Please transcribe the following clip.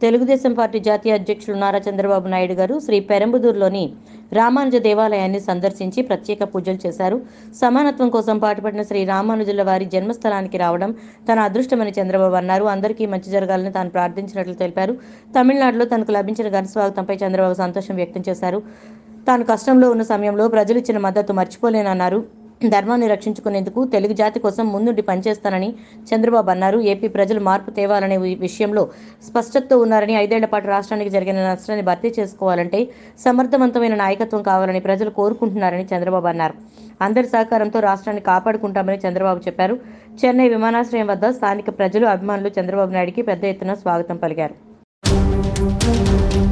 Telugu Desam party జాతీయ అధ్యక్షులు నారా చంద్రబాబు నాయుడు గారు శ్రీ పెరంబదూరులోని రామానుజ దేవాలయాన్ని సందర్శించి ప్రత్యేక పూజలు చేశారు సమానత్వం కోసం పాటుపడిన శ్రీ రామానుజుల వారి జన్మస్థలానికి రావడం తన అదృష్టమని చంద్రబాబు అన్నారు అందరికీ మంచి జరగాలని తాను ప్రార్థించినట్లు తెలిపారు తమిళనాడులో తనకు లభించిన ఘన స్వాగతంపై చంద్రబాబు సంతోషం వ్యక్తం చేశారు తాను కష్టంలో ఉన్న సమయంలో ప్రజలు ఇచ్చిన మద్దతు మర్చిపోలేనన్నారు ధర్మాన్ని రక్షించుకునేందుకు తెలుగు జాతి కోసం ముందుండి పనిచేస్తానని చంద్రబాబు అన్నారు ఏపీ ప్రజలు మార్పు తేవాలనే వి- విషయంలో స్పష్టతతో ఉన్నారని ఐదేళ్ల పాటు రాష్ట్రానికి జరిగిన నష్టాన్ని భర్తీ చేసుకోవాలంటే సమర్థవంతమైన నాయకత్వం కావాలని ప్రజలు కోరుకుంటున్నారని చంద్రబాబు అన్నారు అందరి సహకారంతో రాష్ట్రాన్ని కాపాడుకుంటామని చంద్రబాబు చెప్పారు చెన్నై విమానాశ్రయం వద్ద స్థానిక ప్రజలు అభిమానులు చంద్రబాబు నాయుడికి పెద్ద ఎత్తున స్వాగతం పలికారు